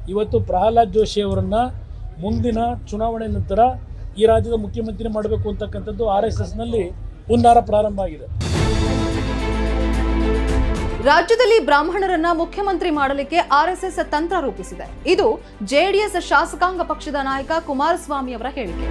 ಇವತ್ತು ಪ್ರಹ್ಲಾದ್ ಜೋಶಿ ಅವರನ್ನ ಮುಂದಿನ ಚುನಾವಣೆ ನಂತರ ಈ ರಾಜ್ಯದ ಮುಖ್ಯಮಂತ್ರಿ ಮಾಡಬೇಕು ಅಂತಕ್ಕಂಥದ್ದು ಆರ್ ಎಸ್ ಎಸ್ನಲ್ಲಿ ಹುನ್ನಾರ ಪ್ರಾರಂಭ ಆಗಿದೆ ರಾಜ್ಯದಲ್ಲಿ ಬ್ರಾಹ್ಮಣರನ್ನ ಮುಖ್ಯಮಂತ್ರಿ ಮಾಡಲಿಕ್ಕೆ ಆರ್ಎಸ್ಎಸ್ ತಂತ್ರ ರೂಪಿಸಿದೆ ಇದು ಜೆಡಿಎಸ್ ಶಾಸಕಾಂಗ ಪಕ್ಷದ ನಾಯಕ ಕುಮಾರಸ್ವಾಮಿ ಅವರ ಹೇಳಿಕೆ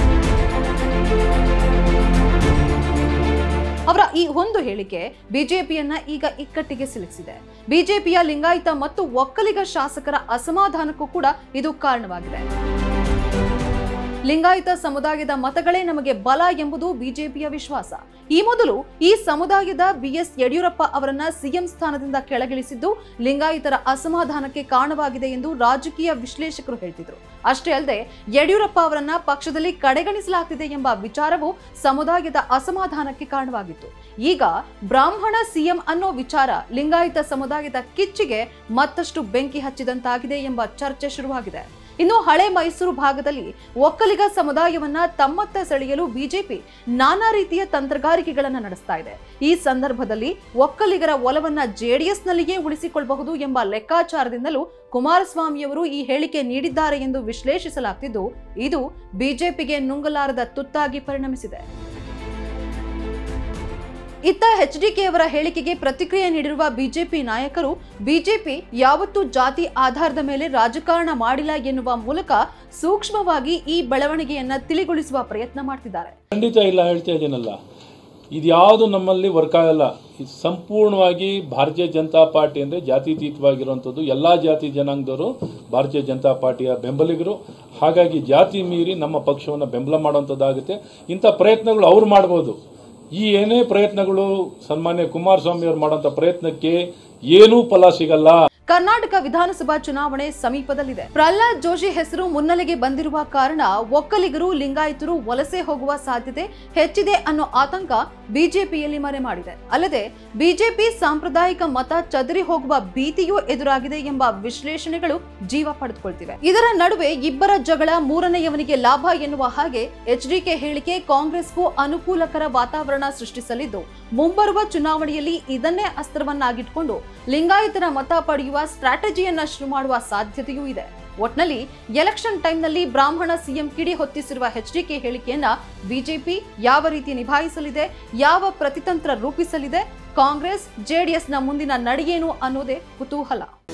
ಅವರ ಈ ಒಂದು ಹೇಳಿಕೆ ಬಿಜೆಪಿಯನ್ನ ಈಗ ಇಕ್ಕಟ್ಟಿಗೆ ಸಿಲುಕಿಸಿದೆ ಬಿಜೆಪಿಯ ಲಿಂಗಾಯತ ಮತ್ತು ಒಕ್ಕಲಿಗ ಶಾಸಕರ ಅಸಮಾಧಾನಕ್ಕೂ ಕೂಡ ಇದು ಕಾರಣವಾಗಿದೆ ಲಿಂಗಾಯತ ಸಮುದಾಯದ ಮತಗಳೇ ನಮಗೆ ಬಲ ಎಂಬುದು ಬಿಜೆಪಿಯ ವಿಶ್ವಾಸ ಈ ಮೊದಲು ಈ ಸಮುದಾಯದ ಬಿಎಸ್ ಯಡಿಯೂರಪ್ಪ ಅವರನ್ನ ಸಿಎಂ ಸ್ಥಾನದಿಂದ ಕೆಳಗಿಳಿಸಿದ್ದು ಲಿಂಗಾಯತರ ಅಸಮಾಧಾನಕ್ಕೆ ಕಾರಣವಾಗಿದೆ ಎಂದು ರಾಜಕೀಯ ವಿಶ್ಲೇಷಕರು ಹೇಳ್ತಿದ್ರು ಅಷ್ಟೇ ಅಲ್ಲದೆ ಯಡಿಯೂರಪ್ಪ ಅವರನ್ನ ಪಕ್ಷದಲ್ಲಿ ಕಡೆಗಣಿಸಲಾಗ್ತಿದೆ ಎಂಬ ವಿಚಾರವು ಸಮುದಾಯದ ಅಸಮಾಧಾನಕ್ಕೆ ಕಾರಣವಾಗಿತ್ತು ಈಗ ಬ್ರಾಹ್ಮಣ ಸಿಎಂ ಅನ್ನೋ ವಿಚಾರ ಲಿಂಗಾಯತ ಸಮುದಾಯದ ಕಿಚ್ಚಿಗೆ ಮತ್ತಷ್ಟು ಬೆಂಕಿ ಹಚ್ಚಿದಂತಾಗಿದೆ ಎಂಬ ಚರ್ಚೆ ಶುರುವಾಗಿದೆ ಇನ್ನು ಹಳೆ ಮೈಸೂರು ಭಾಗದಲ್ಲಿ ಒಕ್ಕಲಿಗ ಸಮುದಾಯವನ್ನ ತಮ್ಮತ್ತ ಸೆಳೆಯಲು ಬಿಜೆಪಿ ನಾನಾ ರೀತಿಯ ತಂತ್ರಗಾರಿಕೆಗಳನ್ನು ನಡೆಸ್ತಾ ಇದೆ ಈ ಸಂದರ್ಭದಲ್ಲಿ ಒಕ್ಕಲಿಗರ ಒಲವನ್ನ ಜೆಡಿಎಸ್ನಲ್ಲಿಯೇ ಉಳಿಸಿಕೊಳ್ಳಬಹುದು ಎಂಬ ಲೆಕ್ಕಾಚಾರದಿಂದಲೂ ಕುಮಾರಸ್ವಾಮಿಯವರು ಈ ಹೇಳಿಕೆ ನೀಡಿದ್ದಾರೆ ಎಂದು ವಿಶ್ಲೇಷಿಸಲಾಗ್ತಿದ್ದು ಇದು ಬಿಜೆಪಿಗೆ ನುಂಗಲಾರದ ತುತ್ತಾಗಿ ಪರಿಣಮಿಸಿದೆ ಇತ್ತ ಎಚ್ಡಿಕೆ ಅವರ ಹೇಳಿಕೆಗೆ ಪ್ರತಿಕ್ರಿಯೆ ನೀಡಿರುವ ಬಿಜೆಪಿ ನಾಯಕರು ಬಿಜೆಪಿ ಯಾವತ್ತೂ ಜಾತಿ ಆಧಾರದ ಮೇಲೆ ರಾಜಕಾರಣ ಮಾಡಿಲ್ಲ ಎನ್ನುವ ಮೂಲಕ ಸೂಕ್ಷ್ಮವಾಗಿ ಈ ಬೆಳವಣಿಗೆಯನ್ನ ತಿಳಿಗೊಳಿಸುವ ಪ್ರಯತ್ನ ಮಾಡ್ತಿದ್ದಾರೆ ಖಂಡಿತ ಇಲ್ಲ ಹೇಳ್ತಾ ಇದ್ದೀನಲ್ಲ ಇದ್ಯಾವುದು ನಮ್ಮಲ್ಲಿ ವರ್ಕ್ ಆಗಲ್ಲ ಇದು ಸಂಪೂರ್ಣವಾಗಿ ಭಾರತೀಯ ಜನತಾ ಪಾರ್ಟಿ ಅಂದರೆ ಜಾತ್ಯತೀತವಾಗಿರುವಂಥದ್ದು ಎಲ್ಲ ಜಾತಿ ಜನಾಂಗದವರು ಭಾರತೀಯ ಜನತಾ ಪಾರ್ಟಿಯ ಬೆಂಬಲಿಗರು ಹಾಗಾಗಿ ಜಾತಿ ಮೀರಿ ನಮ್ಮ ಪಕ್ಷವನ್ನು ಬೆಂಬಲ ಮಾಡುವಂಥದ್ದಾಗುತ್ತೆ ಇಂಥ ಪ್ರಯತ್ನಗಳು ಅವ್ರು ಮಾಡ್ಬೋದು ಈ ಏನೇ ಪ್ರಯತ್ನಗಳು ಸನ್ಮಾನ್ಯ ಕುಮಾರಸ್ವಾಮಿ ಅವರು ಮಾಡೋಂಥ ಪ್ರಯತ್ನಕ್ಕೆ ಏನೂ ಫಲ ಸಿಗಲ್ಲ ಕರ್ನಾಟಕ ವಿಧಾನಸಭಾ ಚುನಾವಣೆ ಸಮೀಪದಲ್ಲಿದೆ ಪ್ರಹ್ಲಾದ್ ಜೋಶಿ ಹೆಸರು ಮುನ್ನೆಲೆಗೆ ಬಂದಿರುವ ಕಾರಣ ಒಕ್ಕಲಿಗರು ಲಿಂಗಾಯತರು ವಲಸೆ ಹೋಗುವ ಸಾಧ್ಯತೆ ಹೆಚ್ಚಿದೆ ಅನ್ನೋ ಆತಂಕ ಬಿಜೆಪಿಯಲ್ಲಿ ಮರೆ ಮಾಡಿದೆ ಅಲ್ಲದೆ ಬಿಜೆಪಿ ಸಾಂಪ್ರದಾಯಿಕ ಮತ ಚದರಿ ಹೋಗುವ ಭೀತಿಯೂ ಎದುರಾಗಿದೆ ಎಂಬ ವಿಶ್ಲೇಷಣೆಗಳು ಜೀವ ಪಡೆದುಕೊಳ್ತಿವೆ ಇದರ ನಡುವೆ ಇಬ್ಬರ ಜಗಳ ಮೂರನೆಯವನಿಗೆ ಲಾಭ ಎನ್ನುವ ಹಾಗೆ ಎಚ್ಡಿಕೆ ಹೇಳಿಕೆ ಕಾಂಗ್ರೆಸ್ಗೂ ಅನುಕೂಲಕರ ವಾತಾವರಣ ಸೃಷ್ಟಿಸಲಿದ್ದು ಮುಂಬರುವ ಚುನಾವಣೆಯಲ್ಲಿ ಇದನ್ನೇ ಅಸ್ತ್ರವನ್ನಾಗಿಟ್ಕೊಂಡು ಲಿಂಗಾಯತರ ಮತ ಪಡೆಯುವ ಸ್ಟ್ರಾಟಜಿಯನ್ನ ಶುರು ಮಾಡುವ ಸಾಧ್ಯತೆಯೂ ಇದೆ ಒಟ್ನಲ್ಲಿ ಎಲೆಕ್ಷನ್ ಟೈಮ್ನಲ್ಲಿ ಬ್ರಾಹ್ಮಣ ಸಿಎಂ ಕಿಡಿ ಹೊತ್ತಿಸಿರುವ ಎಚ್ಡಿಕೆ ಹೇಳಿಕೆಯನ್ನ ಬಿಜೆಪಿ ಯಾವ ರೀತಿ ನಿಭಾಯಿಸಲಿದೆ ಯಾವ ಪ್ರತಿತಂತ್ರ ರೂಪಿಸಲಿದೆ ಕಾಂಗ್ರೆಸ್ ಜೆಡಿಎಸ್ನ ಮುಂದಿನ ನಡೆಯೇನು ಅನ್ನೋದೇ ಕುತೂಹಲ